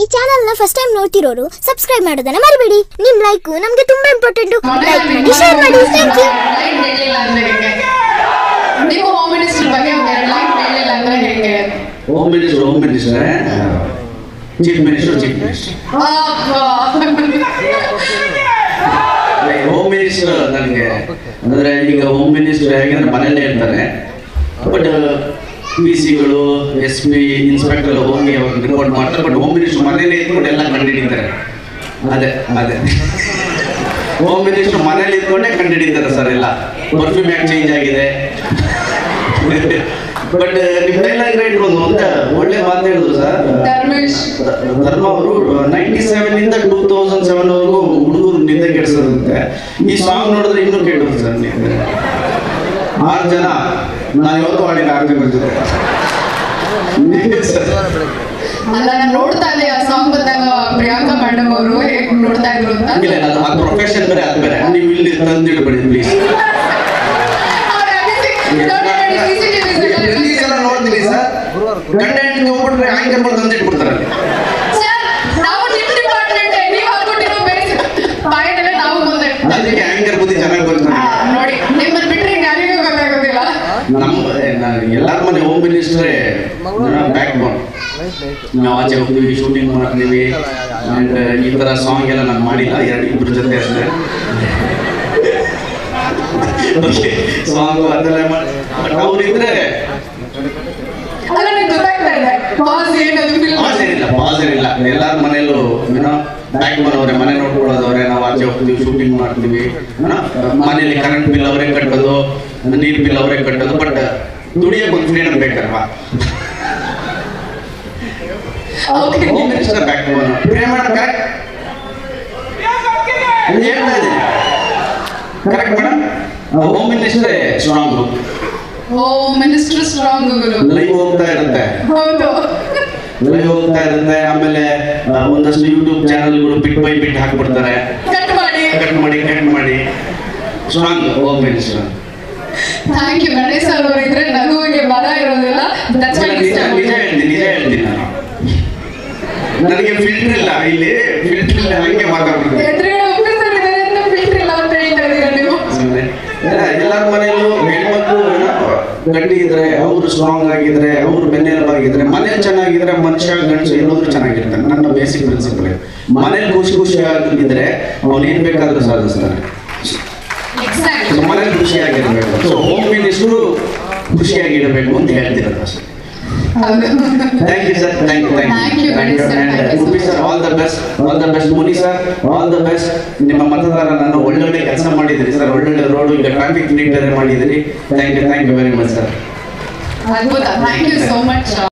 ಈ ಚಾನೆಲ್ ನ first time ನೋಡ್ತಿರೋರು subscribe ಮಾಡೋದನ್ನ ಮರಿಬೇಡಿ ನಿಮ್ ಲೈಕ್ ನಮ್ಗೆ ತುಂಬಾ ಇಂಪಾರ್ಟೆಂಟ್ ಲೈಕ್ ಮಾಡಿ ಶೇರ್ ಮಾಡಿ ಥ್ಯಾಂಕ್ ಯು ಲೈಟ್ ಬೆಳಿಲಿಲ್ಲ ಅಂದ್ರೆ ಹೇಗೆ ನೀವು ಹೋಮ್ ಮಿನಿಸ್ಟರ್ ಬಗ್ಗೆ ಒಂದ್ ಎರಡು ಲೈಟ್ ಬೆಳಿಲಿಲ್ಲ ಅಂದ್ರೆ ಹೇಗೆ home minister home minister chief minister chief minister home minister ನನಗೆ ಅಂದ್ರೆ ಈಗ ಹೋಮ್ ಮಿನಿಸ್ಟರ್ ಹೇಗೆಂದ್ರೆ ಮನೆಯಲ್ಲೇ ಇರ್ತಾರೆ ಬಟ್ ಪಿ ಸಿಗಳು ಎಸ್ ಪಿ ಇನ್ಸ್ಪೆಕ್ಟರ್ ಹೋಗಿ ಅವ್ರು ರಿಪೋರ್ಟ್ ಮಾಡ್ತಾರೆ ಬಟ್ ಹೋಮ್ ಮಿನಿಸ್ಟರ್ ಮನೇಲಿ ಇದ್ಕೊಂಡು ಎಲ್ಲ ಕಂಡುಹಿಡಿತಾರೆ ಅದೇ ಅದೇ ಹೋಮ್ ಮಿನಿಸ್ಟರ್ ಮನೇಲಿ ಇದ್ಕೊಂಡೇ ಕಂಡುಹಿಡಿತಾರೆ ಸರ್ ಎಲ್ಲ ಪರ್ಫ್ಯೂಮ್ ಯಾಕೆ ಚೇಂಜ್ ಆಗಿದೆ ಬಟ್ ನಿಮ್ಮ ಡೈಲಾಗ್ ರೈಟರ್ ಒಂದು ಒಂದೇ ಒಳ್ಳೆ ಮಾತು ಹೇಳಿದ್ರು ಸರ್ ಧರ್ಮೇಶ್ ಧರ್ಮ ಅವರು ನೈಂಟಿ ಸೆವೆನ್ ಇಂದ ಟೂ ತೌಸಂಡ್ ಸೆವೆನ್ ವರೆಗೂ ಹುಡುಗರು ನಿದ್ದೆ ಕೆಡಿಸೋದಂತೆ ಈ ಸಾಂಗ್ ನೋಡಿದ್ರೆ ಇನ್ನೂ ಕೇಳಿದ್ರು ಸರ್ ನೀವು ಆರು ಜನ ನಾನು ಇವತ್ತು ಮಾಡಿಲ್ಲ ಆರು ಜನ ಜೊತೆ ಸರ್. ಅಲ್ಲ ನಾನು ನೋಡ್ತಾ ಇದ್ದೆ ಆ ಸಾಂಗ್ ಬಂದಾಗ ಪ್ರಿಯಾಂಕಾ ಮೇಡಮ್ ಅವರು ಹೇಗ್ ನೋಡ್ತಾ ಇದ್ರು ಅಂತ ಇಲ್ಲ ಇಲ್ಲ, ಅದು ಆ ಪ್ರೊಫೆಷನ್ ಬೇರೆ ಅದು ಬೇರೆ ನೀವು ಇಲ್ಲಿ ತಂದಿಡ್ಬೇಡಿ ಪ್ಲೀಸ್ ಅವ್ರು ಅಭಿಷೇಕ್ ನೋಡಿ ನೋಡಿ CCTV ರಿಲೀಸ್ ಎಲ್ಲ ನೋಡ್ತೀನಿ ಸರ್ ಗಂಡ ಹೆಂಡತಿ ಹೋಗ್ಬಿಟ್ರೆ ಆಂಕರ್ಗಳು ತಂದಿಟ್ಬಿಡ್ತಾರೆ ಅಲ್ಲಿ ಸರ್ ನಾವು ನಿಮ್ ಡಿಪಾರ್ಟ್ಮೆಂಟ್ ನೀವು ಹಾಕೊಟ್ಟಿರೋ ಬೇರೆ ಪಾಯಿಂಟ್ ನಾವು ಮುಂದೆ ಅದಕ್ಕೆ ಆಂಕರ್ ಬುದ್ಧಿ ಚೆನ್ನಾಗಿ ಆ, ಬರ್ತಾರೆ ನೋಡಿ ನಿಮ್ಮನ್ನ ಬಿಟ್ರೆ ಯಾರಿಗೂ ಗೊತ್ತಾಗೋದಿಲ್ಲ ನಮ್ಮ ಎಲ್ಲರ ಮನೆ ಹೋಮ್ ಮಿನಿಸ್ಟ್ರೇ ಬ್ಯಾಕ್ ಬೋನ್ ನಾವು ಆಚೆ ಹೋಗ್ತೀವಿ ಶೂಟಿಂಗ್ ಮಾಡ್ತೀವಿ ಅಂಡ್ ಈ ತರ ಸಾಂಗ್ ಎಲ್ಲ ನಾನು ಮಾಡಿಲ್ಲ ಎರಡು ಇಬ್ಬರ ಜೊತೆ ಅಷ್ಟೇ ಸಾಂಗ್ ಅದೆಲ್ಲ ಮಾಡಿ ಬಟ್ ಅವ್ರಿದ್ರೆ ಅಲ್ಲ ನಂಗೆ ಗೊತ್ತಾಗ್ತಾ ಇದೆ ಪಾಸ್ ಏನದು ಫಿಲ್ಮ್ ಪಾಸ್ ಏನಿಲ್ಲ ಪಾಸ್ ಏನಿಲ್ಲ ಎಲ್ಲರ ಮನೆಯಲ್ಲೂ ಏನೋ ಬ್ಯಾಕ್ ಬೋನ್ ಅವರೇ ಮನೆ ನೋಡ್ಕೊಳ್ಳೋದವ್ರೆ ನಾವು ಆಚೆ ಹೋಗ್ತೀವಿ ಶೂಟಿಂಗ್ ಮಾಡ್ತೀವಿ ಏನೋ ಮನೇಲಿ ಕರೆಂಟ್ ಬಿಲ್ ಅವರೇ ಕಟ್ಟೋದು ನೀರ್ ಬಿಲ್ ಅವರೇ ಕಟ್ಟೋದು ಬಟ್ ದುಡಿಯಕ್ಕೆ ಒಂದು ಫ್ರೀಡಮ್ ಬೇಕಲ್ವಾ okay home minister back bone Priya madam correct ಹೇಳ್ತಾ ಇದ್ದೀನಿ ಕರೆಕ್ಟ್ ಮೇಡಮ್ ಹೋಮ್ ಮಿನಿಸ್ಟ್ರೇ ಸ್ಟ್ರಾಂಗ್ ಓ ಮಿನಿಸ್ಟರ್ ಸ್ಟ್ರಾಂಗ್ ಗುರು ಲೈವ್ ಹೋಗ್ತಾ ಇರುತ್ತೆ ಹೌದು ಲೈವ್ ಹೋಗ್ತಾ ಇರುತ್ತೆ ಆಮೇಲೆ ಆ, ಒಂದಷ್ಟು ಯೂಟ್ಯೂಬ್ ಚಾನಲ್ಗಳು ಬಿಟ್ ಬೈ ಬಿಟ್ ಹಾಕ್ಬಿಡ್ತಾರೆ ಕಟ್ ಮಾಡಿ ಕಟ್ ಮಾಡಿ ಕಟ್ ಮಾಡಿ strong home minister thank you Ganesh sir ಅವರು ಇದ್ರೆ ನಗುವಿಗೆ ಬರ ಇರೋದಿಲ್ಲ ದಟ್ಸ್ ವೈ ನಿಜ ನಿಜ ಹೇಳ್ತೀನಿ ನಿಜ ಹೇಳ್ತೀನಿ ನಾನು ನನಗೆ ಫಿಲ್ಟರ್ ಇಲ್ಲ ಇಲ್ಲಿ ಫಿಲ್ಟರ್ ಇಲ್ಲ ಹಂಗೆ ಮಾತಾಡ್ಬಿಡ್ತೀನಿ ಎದುರುಗಡೆ ಆಫೀಸರ್ ಇದ್ದಾರೆ ಅಂತ ಫಿಲ್ಟರ್ ಇಲ್ಲ ಅಂತ ಹೇಳ್ತಾ ಇದೀರ ನೀವು ಸುಮ್ನೆ. ಎಲ್ಲ ಎಲ್ಲರ ಮನೆಯಲ್ಲೂ ಹೆಣ್ಮಕ್ಳು ಏನೋ ಗಟ್ಟಿ ಇದ್ರೆ ಅವರು ಸ್ಟ್ರಾಂಗ್ ಆಗಿದ್ರೆ ಅವ್ರು ಬೆನ್ನೆಲುಬಾಗಿದ್ರೆ ಮನೇಲಿ ಚೆನ್ನಾಗಿದ್ರೆ ಮನುಷ್ಯ ಗಂಡಸು ಎಲ್ಲೋದ್ರು ಚೆನ್ನಾಗಿರ್ತಾನೆ ನನ್ನ ಬೇಸಿಕ್ ಪ್ರಿನ್ಸಿಪಲ್ ಮನೇಲಿ ಖುಷಿ ಖುಷಿಯಾಗಿದ್ರೆ ಅವನು ಏನ್ ಬೇಕಾದ್ರೂ ಸಾಧಿಸ್ತಾನೆ ಎಕ್ಸಾಕ್ಟ್ So, ಮನೇಲಿ ಖುಷಿಯಾಗಿರ್ಬೇಕು ಸೊ ಹೋಮ್ ಮಿನಿಸ್ಟ್ರು ಖುಷಿಯಾಗಿಡಬೇಕು ಅಂತ ಹೇಳ್ತಿರೋದು ಅಷ್ಟೇ ಹೌದು thank you sir thank you Thank you, Ganesh sir. Thank you so Udupi sir all the best all the best Muni sir all the best ನಿಮ್ಮ ಮತದಾರನನ್ನು ಒಳ್ಳೊಳ್ಳೆ ಕೆಲಸ ಮಾಡಿದಿರಿ ಸರ್ ಒಳ್ಳೊಳ್ಳೆ ರೋಡ್ ಈಗ ಟ್ರಾಫಿಕ್ ನೀಟ್ ಮಾಡಿದಿರಿ thank you thank you very much sir ಅದ್ಭುತ thank you so much